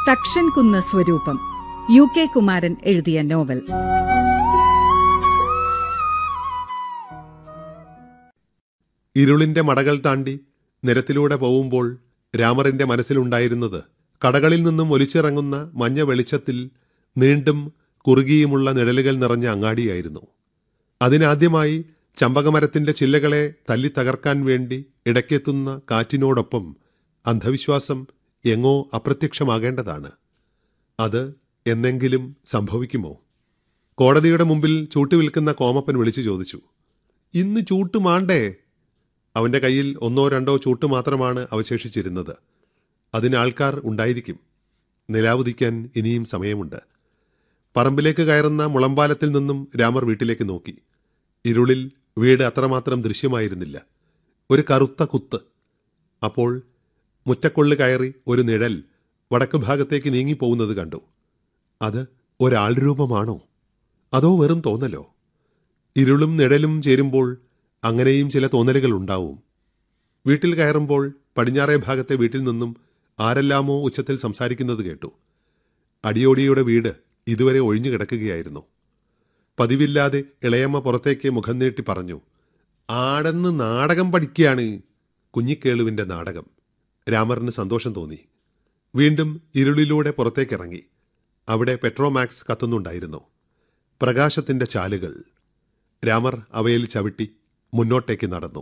തക്ഷൻ കുന്ന് സ്വരൂപം U K Kumaran എഴുതിയ നോവൽ ഇരുളിന്റെ മടകൾ താണ്ടി നിരത്തിലൂടെ പോവുമ്പോൾ രാമറിന്റെ മനസ്സിലുണ്ടായിരുന്നത് കടകളിൽ നിന്നും ഒലിച്ചിറങ്ങുന്ന മഞ്ഞ വെളിച്ചത്തിൽ നീണ്ടും കുറുകിയുമുള്ള നിഴലുകൾ നിറഞ്ഞ അങ്ങാടിയായിരുന്നു അതിനാദ്യമായി ചമ്പകമരത്തിന്റെ ചില്ലകളെ തല്ലി തകർക്കാൻ വേണ്ടി ഇടയ്ക്കെത്തുന്ന കാറ്റിനോടൊപ്പം അന്ധവിശ്വാസം എങ്ങോ അപ്രത്യക്ഷമാകേണ്ടതാണ് അത് എന്നെങ്കിലും സംഭവിക്കുമോ കോടതിയുടെ മുമ്പിൽ ചൂട്ട് വിൽക്കുന്ന കോമപ്പൻ വിളിച്ചു ചോദിച്ചു ഇന്ന് ചൂട്ട് മാണ്ടേ അവന്റെ കയ്യിൽ ഒന്നോ രണ്ടോ ചൂട്ട് മാത്രമാണ് അവശേഷിച്ചിരുന്നത് അതിന് ആൾക്കാർ ഉണ്ടായിരിക്കും നിലാവുദിക്കാൻ ഇനിയും സമയമുണ്ട് പറമ്പിലേക്ക് കയറുന്ന മുളമ്പാലത്തിൽ നിന്നും രാമർ വീട്ടിലേക്ക് നോക്കി ഇരുളിൽ വീട് അത്രമാത്രം ദൃശ്യമായിരുന്നില്ല ഒരു കറുത്ത കുത്ത് അപ്പോൾ മുറ്റക്കൊള്ളു കയറി ഒരു നിഴൽ വടക്ക് ഭാഗത്തേക്ക് നീങ്ങിപ്പോകുന്നത് കണ്ടു അത് ഒരാൾ രൂപമാണോ അതോ വെറും തോന്നലോ ഇരുളും നിഴലും ചേരുമ്പോൾ അങ്ങനെയും ചില തോന്നലുകൾ ഉണ്ടാവും വീട്ടിൽ കയറുമ്പോൾ പടിഞ്ഞാറേ ഭാഗത്തെ വീട്ടിൽ നിന്നും ആരെല്ലാമോ ഉച്ചത്തിൽ സംസാരിക്കുന്നത് കേട്ടു അടിയോടിയുടെ വീട് ഇതുവരെ ഒഴിഞ്ഞു കിടക്കുകയായിരുന്നു പതിവില്ലാതെ ഇളയമ്മ പുറത്തേക്ക് മുഖം നീട്ടി പറഞ്ഞു ആടെന്ന് നാടകം പഠിക്കുകയാണ് കുഞ്ഞിക്കേളുവിന്റെ നാടകം രാമറിന് സന്തോഷം തോന്നി വീണ്ടും ഇരുളിലൂടെ പുറത്തേക്കിറങ്ങി അവിടെ പെട്രോമാക്സ് കത്തുന്നുണ്ടായിരുന്നു പ്രകാശത്തിന്റെ ചാലുകൾ രാമർ അവയിൽ ചവിട്ടി മുന്നോട്ടേക്ക് നടന്നു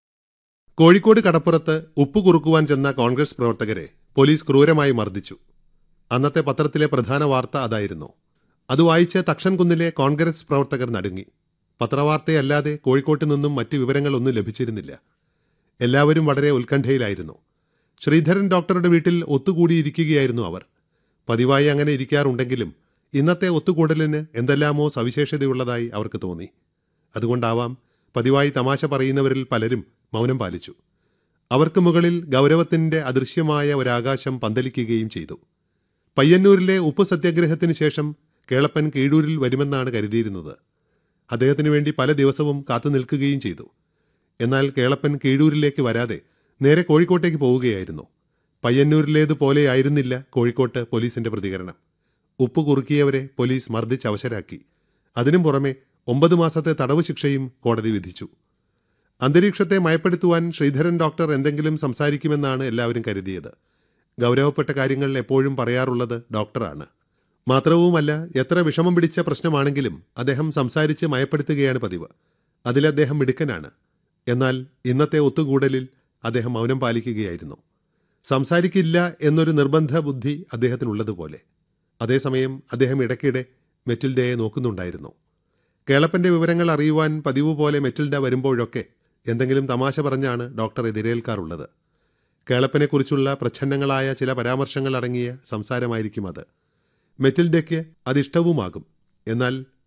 കോഴിക്കോട് കടപ്പുറത്ത് ഉപ്പ് കുറുക്കുവാൻ ചെന്ന കോൺഗ്രസ് പ്രവർത്തകരെ പോലീസ് ക്രൂരമായി മർദ്ദിച്ചു അന്നത്തെ പത്രത്തിലെ പ്രധാന വാർത്ത അതായിരുന്നു അത് വായിച്ച് തക്ഷൻ കുന്നിലെ കോൺഗ്രസ് പ്രവർത്തകർ നടുങ്ങി പത്രവാർത്തയല്ലാതെ കോഴിക്കോട്ട് നിന്നും മറ്റ് വിവരങ്ങളൊന്നും ലഭിച്ചിരുന്നില്ല എല്ലാവരും വളരെ ഉത്കണ്ഠയിലായിരുന്നു ശ്രീധരൻ ഡോക്ടറുടെ വീട്ടിൽ ഒത്തുകൂടിയിരിക്കുകയായിരുന്നു അവർ പതിവായി അങ്ങനെ ഇരിക്കാറുണ്ടെങ്കിലും ഇന്നത്തെ ഒത്തുകൂടലിന് എന്തെല്ലാമോ സവിശേഷതയുള്ളതായി അവർക്ക് തോന്നി അതുകൊണ്ടാവാം പതിവായി തമാശ പറയുന്നവരിൽ പലരും മൗനം പാലിച്ചു അവർക്ക് മുകളിൽ ഗൗരവത്തിന്റെ അദൃശ്യമായ ഒരാകാശം പന്തലിക്കുകയും ചെയ്തു പയ്യന്നൂരിലെ ഉപ്പ് സത്യാഗ്രഹത്തിന് ശേഷം കേളപ്പൻ കീഴൂരിൽ വരുമെന്നാണ് കരുതിയിരുന്നത് അദ്ദേഹത്തിനു വേണ്ടി പല ദിവസവും കാത്തു നിൽക്കുകയും ചെയ്തു എന്നാൽ കേളപ്പൻ കീഴൂരിലേക്ക് വരാതെ നേരെ കോഴിക്കോട്ടേക്ക് പോവുകയായിരുന്നു പയ്യന്നൂരിലേതുപോലെയായിരുന്നില്ല കോഴിക്കോട്ട് പോലീസിന്റെ പ്രതികരണം ഉപ്പ് കുറുക്കിയവരെ പോലീസ് മർദ്ദിച്ച് അവശരാക്കി അതിനും പുറമെ ഒമ്പത് മാസത്തെ തടവ് ശിക്ഷയും കോടതി വിധിച്ചു അന്തരീക്ഷത്തെ മയപ്പെടുത്തുവാൻ ശ്രീധരൻ ഡോക്ടർ എന്തെങ്കിലും സംസാരിക്കുമെന്നാണ് എല്ലാവരും കരുതിയത് ഗൗരവപ്പെട്ട കാര്യങ്ങൾ എപ്പോഴും പറയാറുള്ളത് ഡോക്ടറാണ് മാത്രവുമല്ല എത്ര വിഷമം പിടിച്ച പ്രശ്നമാണെങ്കിലും അദ്ദേഹം സംസാരിച്ച് മയപ്പെടുത്തുകയാണ് പതിവ് അതിൽ അദ്ദേഹം മിടുക്കനാണ് എന്നാൽ ഇന്നത്തെ ഒത്തുകൂടലിൽ അദ്ദേഹം മൗനം പാലിക്കുകയായിരുന്നു സംസാരിക്കില്ല എന്നൊരു നിർബന്ധ ബുദ്ധി അദ്ദേഹത്തിനുള്ളതുപോലെ അതേസമയം അദ്ദേഹം ഇടയ്ക്കിടെ മെറ്റിൽഡയെ നോക്കുന്നുണ്ടായിരുന്നു കേളപ്പന്റെ വിവരങ്ങൾ അറിയുവാൻ പതിവ് പോലെ മെറ്റിൽഡ വരുമ്പോഴൊക്കെ എന്തെങ്കിലും തമാശ പറഞ്ഞാണ് ഡോക്ടർ എതിരേൽക്കാറുള്ളത് കേളപ്പനെക്കുറിച്ചുള്ള പ്രച്ഛന്നങ്ങളായ ചില പരാമർശങ്ങൾ അടങ്ങിയ സംസാരമായിരിക്കും അത് മെറ്റിൽഡയ്ക്ക് അതിഷ്ടവുമാകും എന്നാൽ